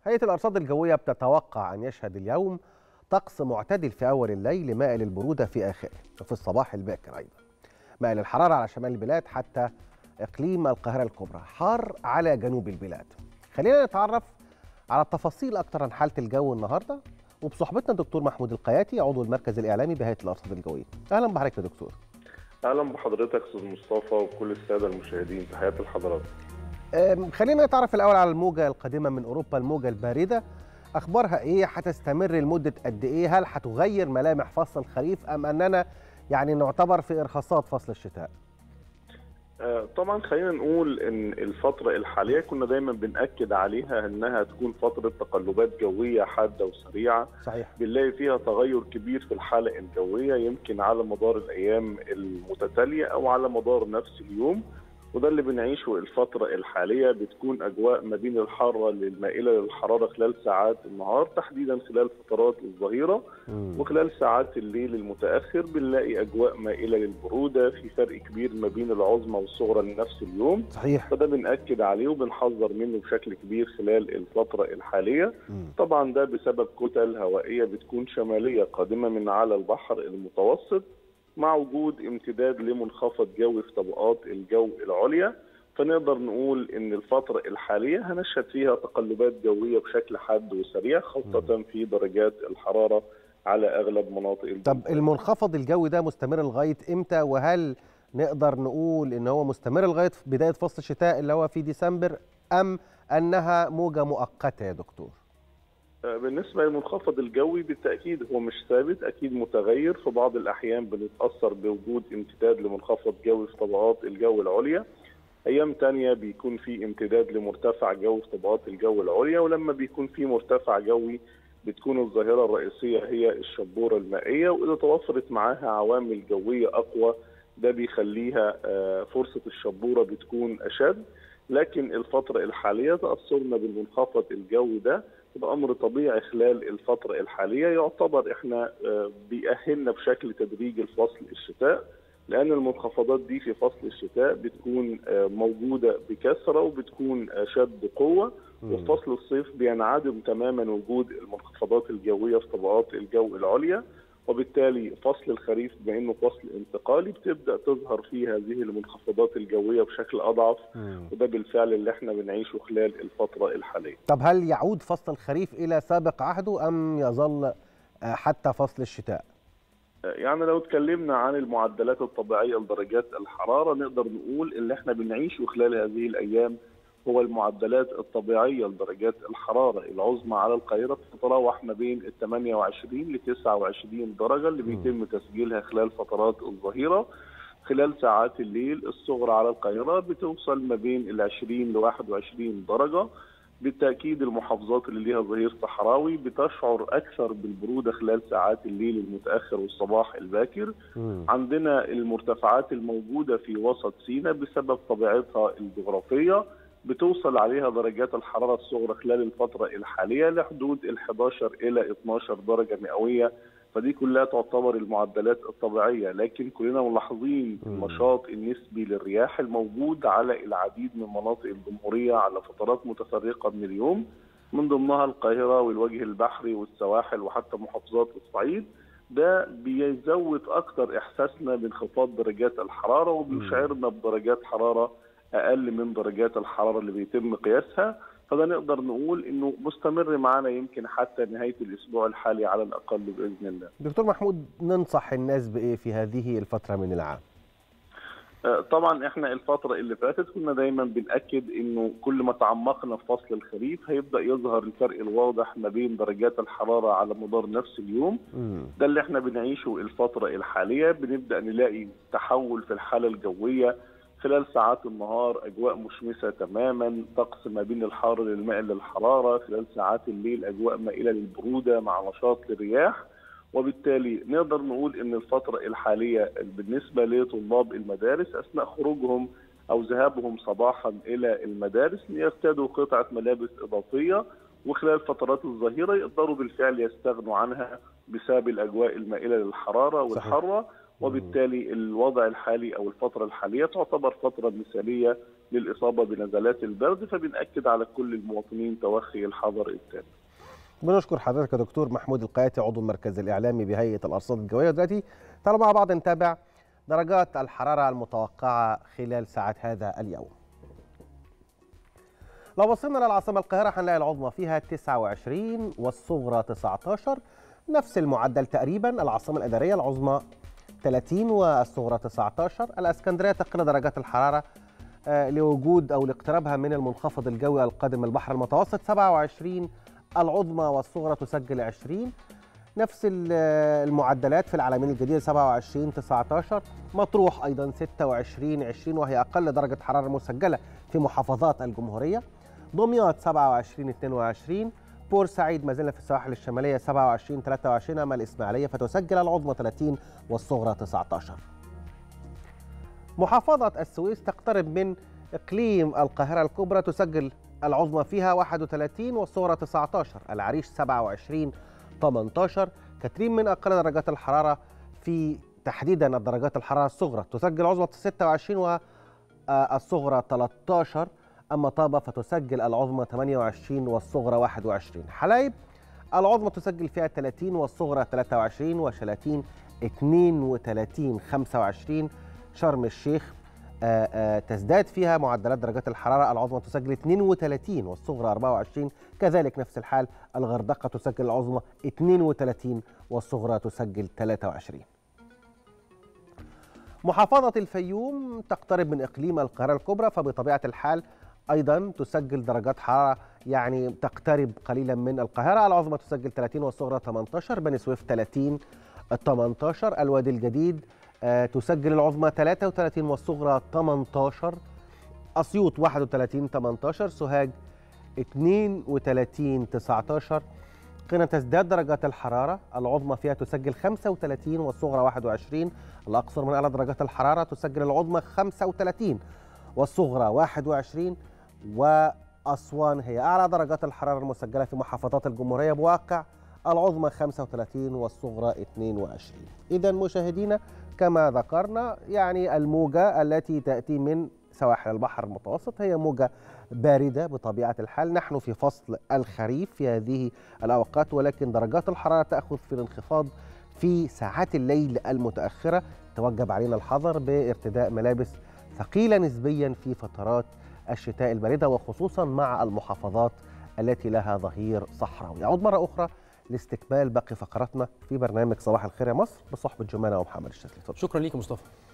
هيئة الأرصاد الجوية بتتوقع أن يشهد اليوم طقس معتدل في أول الليل مائل البرودة في آخره وفي الصباح الباكر أيضا مائل الحرارة على شمال البلاد حتى إقليم القاهرة الكبرى حار على جنوب البلاد خلينا نتعرف على التفاصيل أكثر عن حالة الجو النهاردة وبصحبتنا الدكتور محمود القياتي عضو المركز الإعلامي بهيئة الأرصاد الجوية أهلا بحضرتك يا دكتور اهلا بحضرتك استاذ مصطفى وكل الساده المشاهدين تحياتي لحضرتك أم، خلينا نتعرف الأول على الموجة القادمة من أوروبا الموجة الباردة أخبارها إيه هتستمر لمدة قد إيه هل هتغير ملامح فصل الخريف أم أننا يعني نعتبر في إرهاصات فصل الشتاء آه، طبعا خلينا نقول ان الفتره الحاليه كنا دايما بناكد عليها انها تكون فتره تقلبات جويه حاده وسريعه صحيح بنلاقي فيها تغير كبير في الحاله الجويه يمكن على مدار الايام المتتاليه او على مدار نفس اليوم وده اللي بنعيشه الفترة الحالية بتكون أجواء ما بين الحارة للمائلة للحرارة خلال ساعات النهار تحديدا خلال فترات الظهيرة مم. وخلال ساعات الليل المتأخر بنلاقي أجواء مائلة للبرودة في فرق كبير ما بين العظمى والصغرى لنفس اليوم صحيح فده بنأكد عليه وبنحذر منه بشكل كبير خلال الفترة الحالية مم. طبعا ده بسبب كتل هوائية بتكون شمالية قادمة من على البحر المتوسط مع وجود امتداد لمنخفض جوي في طبقات الجو العليا فنقدر نقول ان الفترة الحالية هنشهد فيها تقلبات جوية بشكل حاد وسريع خاصة في درجات الحرارة على اغلب مناطق الجو طب المنخفض الجوي ده مستمر لغاية إمتى وهل نقدر نقول إن هو مستمر لغاية بداية فصل الشتاء اللي هو في ديسمبر أم أنها موجة مؤقتة يا دكتور بالنسبة للمنخفض الجوي بالتأكيد هو مش ثابت أكيد متغير في بعض الأحيان بنتأثر بوجود امتداد لمنخفض جوي في طبقات الجو العليا أيام تانية بيكون في امتداد لمرتفع جوي في طبقات الجو العليا ولما بيكون في مرتفع جوي بتكون الظاهرة الرئيسية هي الشبورة المائية وإذا توفرت معاها عوامل جوية أقوى ده بيخليها آه، فرصة الشبورة بتكون أشد لكن الفترة الحالية تأثرنا بالمنخفض الجوي ده ده امر طبيعي خلال الفتره الحاليه يعتبر احنا آه، بيأهلنا بشكل تدريجي لفصل الشتاء لان المنخفضات دي في فصل الشتاء بتكون آه، موجوده بكثره وبتكون اشد قوه وفي فصل الصيف بينعدم تماما وجود المنخفضات الجويه في طبقات الجو العليا وبالتالي فصل الخريف بما انه فصل انتقالي بتبدا تظهر فيه هذه المنخفضات الجويه بشكل اضعف مم. وده بالفعل اللي احنا بنعيشه خلال الفتره الحاليه طب هل يعود فصل الخريف إلى سابق عهده أم يظل آه، حتى فصل الشتاء يعني لو اتكلمنا عن المعدلات الطبيعيه لدرجات الحراره نقدر نقول اللي احنا بنعيشه خلال هذه الايام هو المعدلات الطبيعيه لدرجات الحراره العظمى على القاهره بتتراوح ما بين ال 28 ل 29 درجه اللي بيتم تسجيلها خلال فترات الظهيره خلال ساعات الليل الصغرى على القاهره بتوصل ما بين ال 20 ل 21 درجه بالتاكيد المحافظات اللي ليها ظهير صحراوي بتشعر اكثر بالبروده خلال ساعات الليل المتاخر والصباح الباكر مم. عندنا المرتفعات الموجودة في وسط سيناء بسبب طبيعتها الجغرافية بتوصل عليها درجات الحرارة الصغرى خلال الفترة الحالية لحدود ال 11 إلى 12 درجة مئوية فدي كلها تعتبر المعدلات الطبيعية لكن كلنا ملاحظين مم. النشاط النسبي للرياح الموجود على العديد من مناطق الجمهورية على فترات متفرقة من اليوم من ضمنها القاهرة والوجه البحري والسواحل وحتى محافظات الصعيد ده بيزود اكتر احساسنا بانخفاض درجات الحراره وبيشعرنا بدرجات حراره اقل من درجات الحراره اللي بيتم قياسها فده نقدر نقول انه مستمر معانا يمكن حتى نهايه الاسبوع الحالي على الاقل باذن الله. دكتور محمود ننصح الناس بإيه في هذه الفترة من العام آه، طبعا احنا الفتره اللي فاتت كنا دايما بناكد انه كل ما تعمقنا في فصل الخريف هيبدا يظهر الفرق الواضح ما بين درجات الحراره على مدار نفس اليوم مم. ده اللي احنا بنعيشه الفترة الحالية بنبدأ نلاقي تحول في الحالة الجوية خلال ساعات النهار أجواء مشمسة تماما طقس ما بين الحار للمائل للحرارة خلال ساعات الليل أجواء مائلة للبرودة مع نشاط للرياح وبالتالي نقدر نقول ان الفترة الحالية بالنسبة لطلاب المدارس اثناء خروجهم او ذهابهم صباحا الى المدارس ليرتدوا قطعة ملابس اضافية وخلال فترات الظهيرة يقدروا بالفعل يستغنوا عنها بسبب الاجواء المائلة للحرارة صحيح. والحرة وبالتالي الوضع الحالي او الفتره الحاليه تعتبر فتره مثاليه للاصابه بنزلات البرد فبناكد على كل المواطنين توخي الحذر التام. بنشكر حضرتك يا دكتور محمود القياتي عضو المركز الاعلامي بهيئه الارصاد الجويه دلوقتي تعالوا مع بعض نتابع درجات الحراره المتوقعه خلال ساعات هذا اليوم. لو بصينا للعاصمه القاهره هنلاقي العظمى فيها 29 والصغرى 19 نفس المعدل تقريبا العاصمه الاداريه العظمى 30 والصغرى 19 الاسكندريه تقل درجات الحراره آه، لوجود او لاقترابها من المنخفض الجوي القادم من البحر المتوسط 27 العظمى والصغرى تسجل 20 نفس ال- المعدلات في العالمين الجديدة 27 19 مطروح أيضا 26 20 وهي أقل درجة حرارة مسجلة في محافظات الجمهورية دمياط 27 22 بورسعيد ما زلنا في السواحل الشمالية 27 23 أما الإسماعيلية فتسجل العظمى 30 والصغرى 19 محافظة السويس تقترب من إقليم القاهرة الكبرى تسجل العظمى فيها 31 والصغرى 19 العريش 27 18 كثير من أقل درجات الحرارة في تحديدا الدرجات الحرارة الصغرى تسجل عظمى 26 والصغرى 13 أما طابة فتسجل العظمى 28 والصغرى 21 حلايب العظمى تسجل فيها 30 والصغرى 23 وشلاتين 32 25 شرم الشيخ آه، آه، تزداد فيها معدلات درجات الحرارة العظمى تسجل 32 والصغرى 24 كذلك نفس الحال الغردقة تسجل العظمى 32 والصغرى تسجل 23 محافظة الفيوم تقترب من إقليم القاهرة الكبرى فبطبيعة الحال أيضا تسجل درجات حرارة يعني تقترب قليلا من القاهرة العظمى تسجل 30 والصغرى 18 بني سويف 30 18 الوادي الجديد آه، تسجل العظمى 33 والصغرى 18 أسيوط 31 18 سوهاج 32 19 قنا تزداد درجات الحرارة العظمى فيها تسجل 35 والصغرى 21 الأقصر من أعلى درجات الحرارة تسجل العظمى 35 والصغرى 21 وأسوان هي أعلى درجات الحرارة المسجلة في محافظات الجمهورية بواقع العظمى 35 والصغرى 22 إذا مشاهدينا كما ذكرنا يعني الموجة التي تأتي من سواحل البحر المتوسط هي موجة باردة بطبيعة الحال نحن في فصل الخريف في هذه الأوقات ولكن درجات الحرارة تأخذ في الانخفاض في ساعات الليل المتأخرة توجب علينا الحذر بارتداء ملابس ثقيلة نسبيا في فترات الشتاء الباردة وخصوصا مع المحافظات التي لها ظهير صحراوي يعود مرة أخرى لاستكمال باقي فقراتنا في برنامج صباح الخير يا مصر بصحبة جمانة ومحمد الشاذلي اتفضل. شكرا ليك يا مصطفى